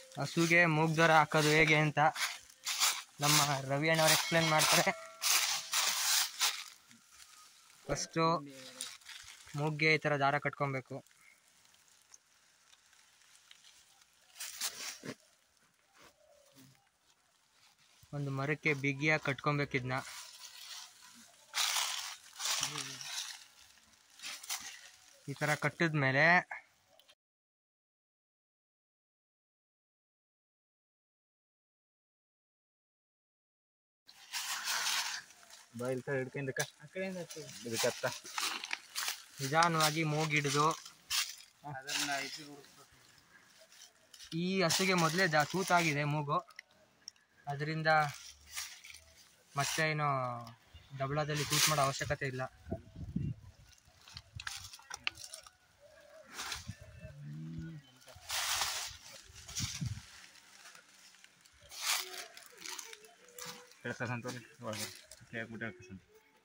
ಹಸುಗೆ ಮೂಗ್ ದಾರ ಹಾಕೋದು ಹೇಗೆ ಅಂತ ನಮ್ಮ ರವಿ ಅಣ್ಣವ್ರು ಎಕ್ಸ್ಪ್ಲೇನ್ ಮಾಡ್ತಾರೆ ಫಸ್ಟು ಮೂಗ್ಗೆ ಈ ಥರ ದಾರ ಕಟ್ಕೊಬೇಕು ಒಂದು ಮರಕ್ಕೆ ಬಿಗಿಯಾಗಿ ಕಟ್ಕೊಬೇಕಿದ್ನ ಈ ಥರ ಕಟ್ಟಿದ್ಮೇಲೆ ಬಾಯಿಲ್ ತರ ಹಿಡ್ಕೊಂಡಕ್ಕ ಇದಕ್ಕೆ ಹತ್ತ ನಿಧಾನವಾಗಿ ಮೂಗಿಡಿದು ಅದನ್ನ ಇದು ಈ ಹಸುಗೆ ಮೊದಲೇ ಜಾ ತೂತಾಗಿದೆ ಮೂಗು ಅದರಿಂದ ಮತ್ತೆ ಏನು ದಬಳದಲ್ಲಿ ತೂತ್ ಮಾಡೋ ಅವಶ್ಯಕತೆ ಇಲ್ಲ ಹೇಳ್ಕಸಂತ ಒಳಗೆ ಹಾಕ್ಬಿಟ್ಟು ಹೇಳ್ಕಸಂತ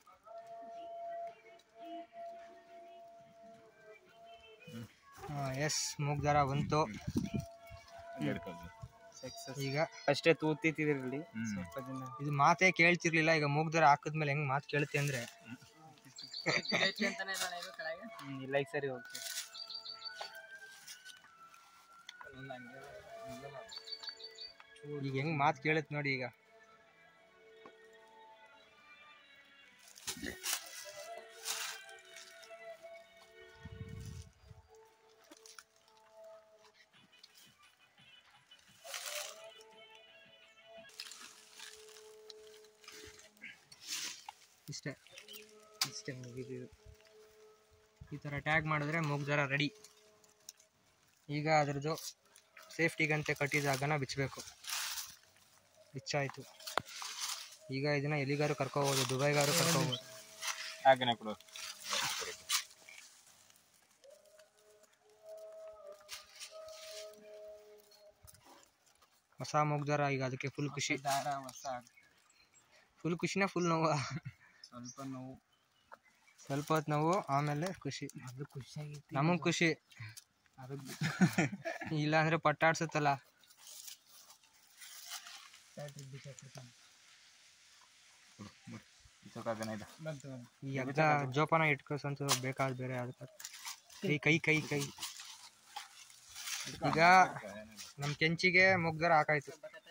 ಎಸ್ ಮೂಗ್ ದಾರ ಬಂತು ಈಗ ಅಷ್ಟೇ ತೂತಿದ್ರಲ್ಲಿ ಹ್ಮ್. ಸ್ವಲ್ಪ ದಿನ ಇದು ಮಾತೇ ಕೇಳ್ತಿರ್ಲಿಲ್ಲ ಈಗ ಮೂಗ್ ದಾರ ಹಾಕಿದ್ಮೇಲೆ ಹೆಂಗ್ ಮಾತು ಕೇಳುತ್ತೆ ಅಂದ್ರೆ ಹ್ಮ್, ಇಲ್ಲ ಈಗ ಸರಿ ಹೋಗ್ತೀವಿ ಈಗ ಹೆಂಗ್ ಮಾತು ಕೇಳುತ್ತೆ ನೋಡಿ ಈಗ ಇಷ್ಟೇ ಇಷ್ಟೇ ಮುಗಿದಿದ್ದು ಈ ಥರ ಟ್ಯಾಗ್ ಮಾಡಿದ್ರೆ ಮೂಗ್ ದಾರ ರೆಡಿ ಈಗ ಅದ್ರದ್ದು ಸೇಫ್ಟಿಗಂತೆ ಕಟ್ಟಿದ ಹಗ್ಗನ ಬಿಚ್ಚಬೇಕು ಬಿಚ್ಚಾಯಿತು ಈಗ ಇದನ್ನ ಎಲ್ಲಿಗಾರು ಕರ್ಕೋಬೋದು ದುಬೈಗಾರು ಕರ್ಕೋಬೋದು ಹಾಗೇನೆ ಕೊಡು ಹೊಸ ಮುಗ್ದಾರ ಈಗ ಅದಕ್ಕೆ ಫುಲ್ ಖುಷಿ ದಾರ ಹೊಸ ಫುಲ್ ಖುಷಿನ ಫುಲ್ ನೋವು ಸ್ವಲ್ಪ ನೋವು ಸ್ವಲ್ಪ ಹೊತ್ತು ನೋವು ಆಮೇಲೆ ಖುಷಿ ಅದು ಖುಷಿಯಾಗಿತ್ತು ನಮಗ್ ಖುಷಿ ಅದಕ್ಕೆ ಇಲ್ಲ ಅಂದ್ರೆ ಪಟ್ಟಾಡ್ಸುತ್ತಲ್ಲ ಬಂತು ಈ ಹಗ್ಗ ಜೋಪಾನ ಇಟ್ಕೋಸಂತ ಬೇಕಾದ ಬೇರೆ ಅದಕ್ಕೆ ಕೈ ಕೈ ಕೈ ಕೈ ಈಗ ನಮ್ಮ ಕೆಂಚಿಗೆ ಮುಗ್ದಾರ ಹಾಕಾಯ್ತು